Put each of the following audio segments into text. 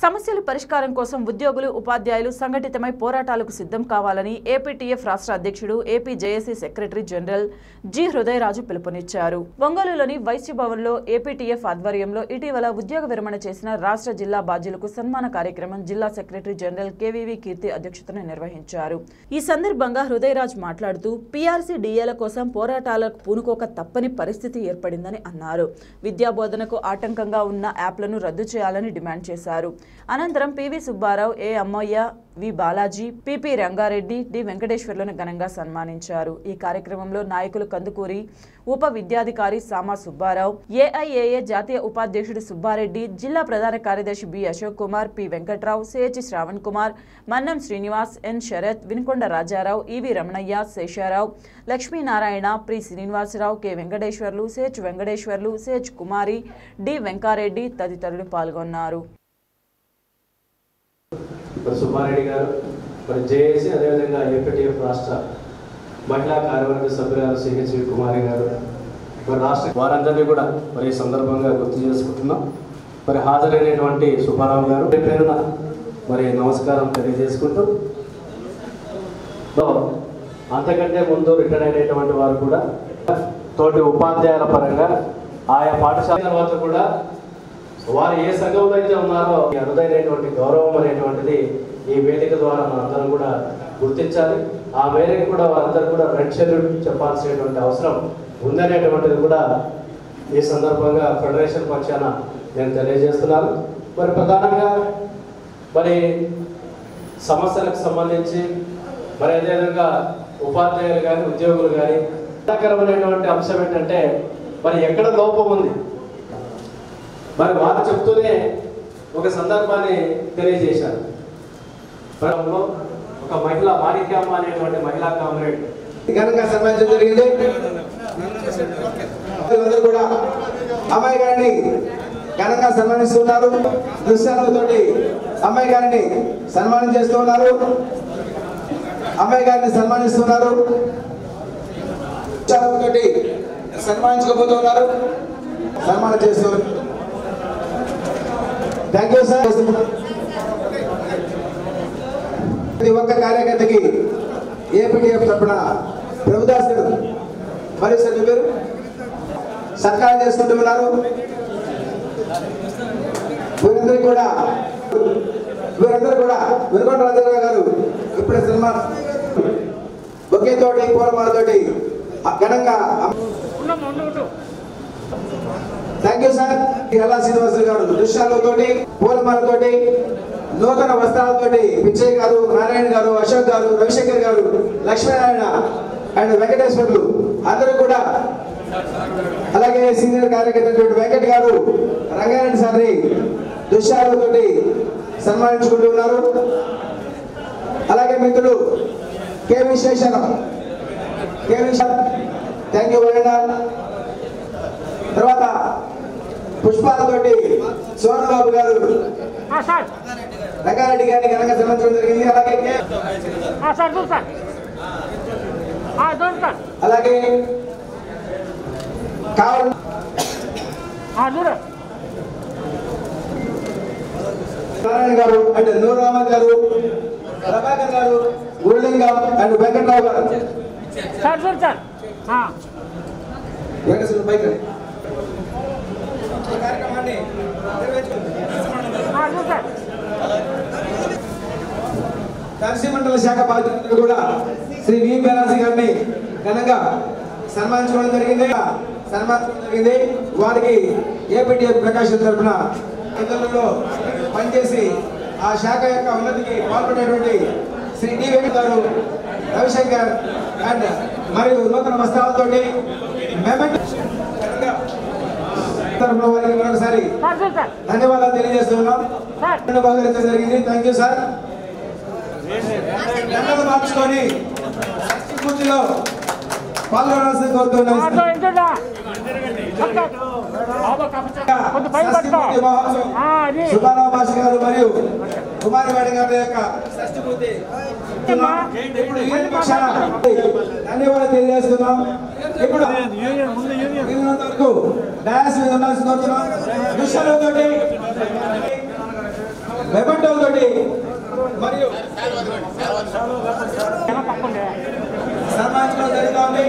సమస్యల పరిష్కారం కోసం ఉద్యోగులు ఉపాధ్యాయులు సంఘటితమై పోరాటాలకు సిద్ధం కావాలని ఏపీటీఎఫ్ రాష్ట్ర అధ్యక్షుడు AP JAC secretary general G Hrudayaraju పిలుపునిచ్చారు ఒంగోలులోని వైశ్య భవన్లో ఏపీటీఎఫ్ ఆధ్వర్యంలో ఇటీవల ఉద్యోగ విరమణ చేసిన రాష్ట్ర జిల్లా బాధ్యులకు సన్మాన కార్యక్రమం జిల్లా సెక్రటరీ జనరల్ కేవీవి కీర్తి అధ్యక్షతన నిర్వహించారు ఈ సందర్భంగా హృదయరాజ్ మాట్లాడుతూ పీఆర్సీ డిఏల కోసం పోరాటాలకు పూనుకోక తప్పని పరిస్థితి ఏర్పడిందని అన్నారు విద్యాబోధనకు ఆటంకంగా ఉన్న యాప్లను రద్దు చేయాలని డిమాండ్ చేశారు అనంతరం PV Subbarao A Ammayya V Balaji PP Rangareddy D వెంకటేశ్వర్లను ఘనంగా సన్మానించారు ఈ కార్యక్రమంలో నాయకులు కందుకూరి ఉప విద్యాధికారి సామా సుబ్బారావు ఏఐఏఏ జాతీయ ఉపాధ్యక్షుడు సుబ్బారెడ్డి జిల్లా ప్రధాన కార్యదర్శి B Ashok Kumar P Venkatrao CH Shravan Kumar Mannam Srinivas N Sharath Vinukonda Rajarao EV Ramanayya Sesharao Lakshminarayana ప్రి Srinivasarao K Venkateswarlu CH Venkateswarlu CH Kumari D Venkareddy తదితరులు పాల్గొన్నారు మరి సుబ్బారెడ్డి గారు మరి జేఏసీ అదేవిధంగా ఏపీటీఎఫ్ రాష్ట్ర మహిళా కార్యవర్గ సభ్యురాలు సిహెచ్వి కుమారి గారు మరి రాష్ట్ర వారందరినీ కూడా మరి ఈ సందర్భంగా గుర్తు చేసుకుంటున్నాం మరి హాజరైనటువంటి సుబ్బారావు గారు మీ పేరున మరి నమస్కారం తెలియజేసుకుంటూ సో, అంతకంటే ముందు రిటైర్ అయినటువంటి వారు కూడా తోటి ఉపాధ్యాయుల పరంగా ఆయా పాఠశాల తర్వాత కూడా వారు ఏ సంఘంలో అయితే ఉన్నారో ఈ అరుదైనటువంటి గౌరవం అనేటువంటిది ఈ వేదిక ద్వారా మనందరం కూడా గుర్తించాలి ఆ మేరకు కూడా వారందరూ కూడా రెడ్ షెడ్యూల్ చెప్పాల్సినటువంటి అవసరం ఉందనేటువంటిది కూడా ఈ సందర్భంగా ఫెడరేషన్ పక్షాన నేను తెలియజేస్తున్నాను మరి ప్రధానంగా మరి సమస్యలకు సంబంధించి మరి అదేవిధంగా ఉపాధ్యాయులు కానీ ఉద్యోగులు కానీ బాధాకరమైనటువంటి అంశం ఏంటంటే మరి ఎక్కడ లోపం ఉంది మరి వారు చెప్తూనే ఒక సందర్భాన్ని తెలియజేశారు ప్రారంభంలో ఒక మహిళ మాణిక్యమ్మ అనేటువంటి మహిళా కామ్రేడ్ ఘనంగా సన్మానించడం జరిగింది అందరూ కూడా అమ్మాయి గారిని ఘనంగా సన్మానిస్తున్నారు దృశ్యాలతోటి అమ్మాయి గారిని సన్మానం చేస్తూ ఉన్నారు అమ్మాయి గారిని సన్మానిస్తున్నారు దృశ్యాలతోటి సన్మానించుకోబోతున్నారు సన్మానం చేస్తున్నారు థ్యాంక్ యూ సార్ ప్రతి ఒక్క కార్యకర్తకి ఏపీటీఎఫ్ తరపున ప్రభుదాస్ గారు మరియు సార్ మీ పేరు సత్కారం చేసుకుంటూ ఉన్నారు వీరందరూ కూడా వీరందరూ కూడా వెనుకొండ రాజారావు గారు ఇప్పుడే సినిమా ఒకే తోటి పూలమాలతోటి ఘనంగా థ్యాంక్ యూ సార్ ఎల్లా శ్రీనివాసులు గారు దృశ్యాలతోటి పూలమాలతోటి నూతన వస్త్రాలతోటి పిచ్చయ్య గారు నారాయణ గారు అశోక్ గారు రవిశంకర్ గారు లక్ష్మీనారాయణ అండ్ వెంకటేశ్వర్లు అందరూ కూడా అలాగే సీనియర్ కార్యకర్త వెంకట్ గారు రంగారెడ్డి సార్ని దృశ్యాలతోటి సన్మానించుకుంటూ ఉన్నారు అలాగే మిత్రుడు K Visweswara K thank you very much తర్వాత పుష్పాలతోటి సోహన్ బాబు గారు రంగారెడ్డి గారిని ఘనంగా సన్మానించడం జరిగింది అలాగే కే- సార్ చూడు సార్ చూడు సార్ అలాగే కావాలి చూడు నారాయణ గారు అండ్ నూర్ అహ్మద్ గారు ప్రభాకర్ గారు గురులింగం అండ్ వెంకట్రావు గారు సార్ చూడు సార్ వెంకటేశ్వర పైకి రండి. ఈ కార్యక్రమాన్ని నిర్వహించుకుంది. చూడు సార్ దర్శి మండల శాఖ బాధ్యతలు కూడా శ్రీ వి బెనాసి గారిని ఘనంగా సన్మానించడం జరిగింది సన్మానించడం జరిగింది వారికి ఏపీటీఎఫ్ ప్రకాశం తరఫున ఇతరులలో పనిచేసి ఆ శాఖ యొక్క ఉన్నతికి పాల్పడేటువంటి శ్రీ డి వెంకట గారు రవిశంకర్ అండ్ మరియు నూతన వస్త్రాలతోటి మెమెంట్ తరఫున వారికి మరొకసారి సార్ చూడు సార్ ధన్యవాదాలు తెలియజేస్తున్నాం సార్ బహుకరించడం జరిగింది థ్యాంక్ యూ సార్ దండలు మార్చుకొని షష్ఠి పూజలో పాల్గొనాల్సింది కోరుతున్నాం ఆటో ఎంతుడా కొంచెం పైన షష్ఠి పట్టుకో పూజ మహోత్సవం ఆ, అది సుబ్బారావు భాష గారు మరియు కుమారి మేడం గారి యొక్క షష్ఠి పూర్తి అమ్మా. ఇప్పుడు ఈ పక్షాన ధన్యవాదాలు తెలియజేస్తున్నాం ఇప్పుడు వీలైనంత వరకు డయాస్ మీద ఉండాల్సి కోరుతున్నాం దృశ్యాలతోటి ఏమో పక్కండి సన్మానించడం జరుగుతోంది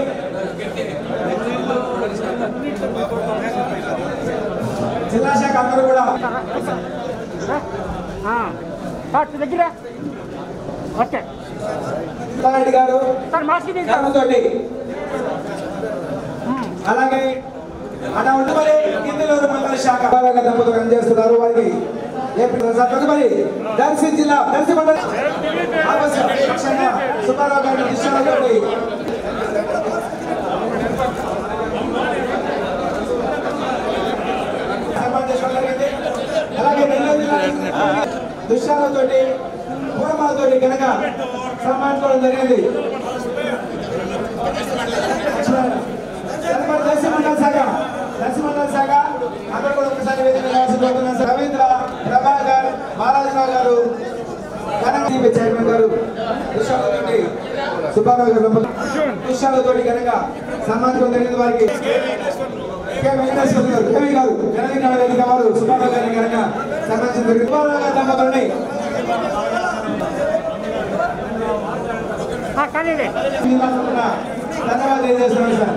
జిల్లా శాఖ అందరూ కూడా సార్ దగ్గర ఓకే రెడ్డి గారు సార్ మాస్క్ తీసుకో తోటి అలాగే అలా ఉండమని కిందలూరు మండల శాఖ విభాగ దంపతులు పనిచేస్తున్నారు వారికి ఏపీ తదుపరి దర్శి జిల్లా దర్శి మండల ఆవాస రక్షణ సుబ్బారావు గారి దృశ్యాలతోటి సన్మానం చేసుకోవడం జరిగింది. అలాగే నెల్లూరు జిల్లా దృశ్యాలతోటి పూర్వమాలతోటి కనుక సన్మానించుకోవడం జరిగింది తదుపరి దర్శిమండల శాఖ దర్శిమండల శాఖ అందరూ కూడా ఒకసారి వేదిక మీద రావాల్సింది కోరుతున్నాను సార్. రవీంద్ర ప్రభాకర్ బాలాజీరావు గారు ఘనంగా చైర్మన్ గారు దృశ్యాలతోటి సుబ్బారావు గారు దంపతులు దృశ్యాలతోటి ఘనంగా సన్మానించడం జరిగింది వారికి కె. వెంకటేశ్వర గారు కేవీ గారు తెలంగాణ వేదిక వారు సుబ్బారావు గారిని ఘనంగా సన్మానించడం జరిగింది సుబ్బారావు గారి దంపతులని కానీ ధన్యవాదాలు తెలియజేస్తున్నాను సార్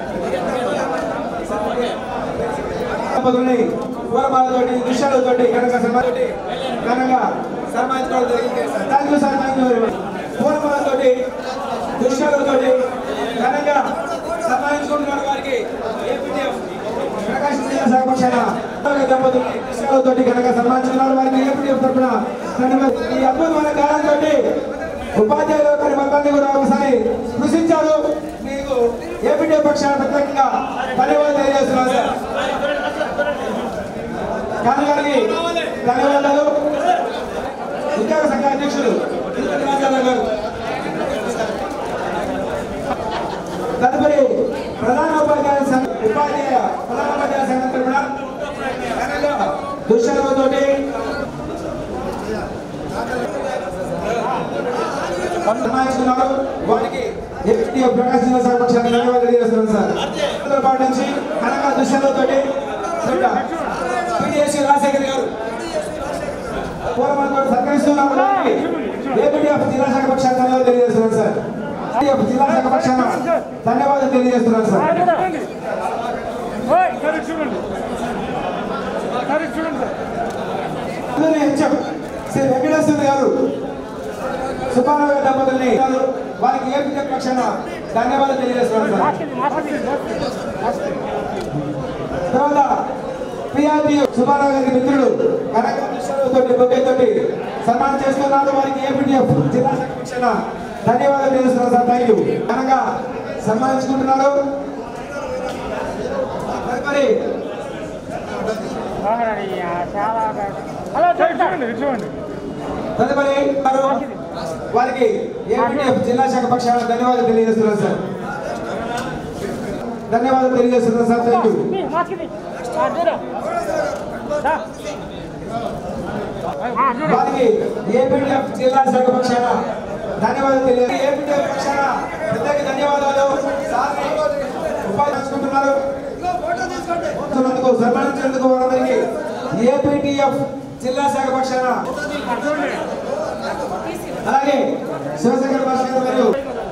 దంపతుల్ని పూలమాలతోటి దృశ్యాలతోటి కనుక సన్మానితోటి ఘనంగా సన్మానించడం జరిగింది thank you sir thank you very much పూలమాలతోటి దృశ్యాలతోటి ఘనంగా సన్మానించుకుంటున్నారు వారికి ఏపీటీఎఫ్ ప్రకాశం జిల్లా శాఖ పక్షాన దంపతుల్ని దృశ్యాలతోటి ఘనంగా సన్మానించుకున్నారు వారికి ఏపీటీఎఫ్ తరఫున ధన్యవాదాలు ఈ అద్భుతమైన కాలంతోటి ఉపాధ్యాయుల వారి మొత్తాన్ని కూడా ఒకసారి స్పృశించారు మీకు ఏపీటీ పక్షాన ప్రత్యేకంగా ధన్యవాదాలు తెలియజేస్తున్నాను సార్ కాని గారికి ధన్యవాదాలు ఉద్యోగ సంఘ అధ్యక్షులు తిరుపతి రాజారావు గారు తదుపరి ప్రధాన ఉపాధ్యాయ సంఘ ఉపాధ్యాయ ప్రధాన ఉపాధ్యాయ సంఘం తరఫున ఘనంగా దుశ్శలతోటి సన్మానిస్తున్నారు వారికి ఏపీ ప్రకాశం జిల్లా శాఖ పక్షాన్ని ధన్యవాదాలు తెలియజేస్తున్నాను సార్ అందరి పాటు నుంచి కనక దుశ్శలతోటి పిడిఎస్సి రాజశేఖర్ గారు పూర్వమంతో సత్కరిస్తున్నారు వారికి ఏపీడీఎఫ్ జిల్లా శాఖ పక్షాన్ని ధన్యవాదాలు తెలియజేస్తున్నాను సార్ ఏపీడీఎఫ్ జిల్లా శాఖ పక్షాన ధన్యవాదాలు తెలియజేస్తున్నాను సార్ సరే చూడండి సరే చూడండి అందరినీ హెచ్ఎం శ్రీ వెంకటేశ్వర గారు సుబ్బారావు గారి దంపతుల్ని వారికి ఏపీడీఎఫ్ పక్షాన ధన్యవాదాలు తెలియజేస్తున్నాను సార్ మాస్క్ మాస్క్ తర్వాత పిఆర్టీ సుబ్బారావు గారి మిత్రుడు కనకతోటి బొగ్గతోటి సన్మానం చేస్తున్నారు వారికి ఏపీటీఎఫ్ జిల్లా శాఖ పక్షాన ధన్యవాదాలు తెలుస్తున్నారు సార్ థ్యాంక్ యూ ఘనంగా సన్మానించుకుంటున్నారు తదుపరి చాలా హలో చూడండి చూడండి తదుపరి వారు వారికి ఏపీటీఎఫ్ జిల్లా శాఖ పక్షాన ధన్యవాదాలు తెలియజేస్తున్నారు సార్ ధన్యవాదాలు తెలియజేస్తున్నారు సార్ థ్యాంక్ యూ మాస్క్ చూడు వారికి ఏపీటీఎఫ్ జిల్లా శాఖ పక్షాన ధన్యవాదాలు తెలియదు ఏపీటీఎఫ్ పక్షాన ప్రత్యేక ధన్యవాదాలు సార్ని ఉపాధించుకుంటున్నారు నందుకు సన్మానించినందుకు వారందరికీ ఏపీటీఎఫ్ జిల్లా శాఖ పక్షాన అలాగే శివశంకర్ భాస్కర్ మరియు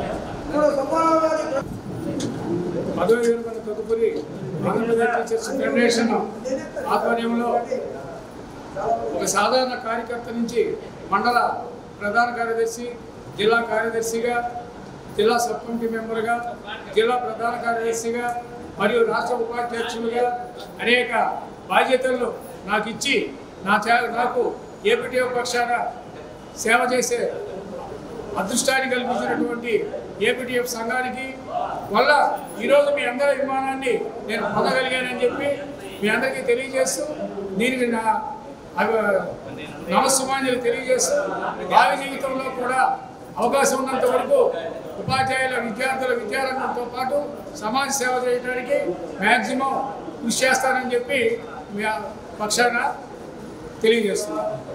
పదవి విరమణ తదుపరి ఆంధ్రప్రదేశ్ టీచర్స్ ఫెడరేషన్ ఆధ్వర్యంలో ఒక సాధారణ కార్యకర్త నుంచి మండల ప్రధాన కార్యదర్శి జిల్లా కార్యదర్శిగా జిల్లా సబ్ కమిటీ మెంబర్గా జిల్లా ప్రధాన కార్యదర్శిగా మరియు రాష్ట్ర ఉపాధ్యక్షులుగా అనేక బాధ్యతలను నాకు ఇచ్చి నా చే నాకు ఏపీటీఎఫ్ పక్షాన సేవ చేసే అదృష్టాన్ని కల్పించినటువంటి ఏపీటీఎఫ్ సంఘానికి వల్ల ఈరోజు మీ అందరి అభిమానాన్ని నేను పొందగలిగానని చెప్పి మీ అందరికీ తెలియజేస్తూ దీనికి నా అభి- నమస్సుమాన్యులు తెలియజేస్తూ భావి జీవితంలో కూడా అవకాశం ఉన్నంత వరకు ఉపాధ్యాయుల విద్యార్థుల విద్యారంగంతో పాటు సమాజ సేవ చేయడానికి మ్యాక్సిమం కృషి చేస్తానని చెప్పి మీ పక్షాన తెలియజేస్తున్నాను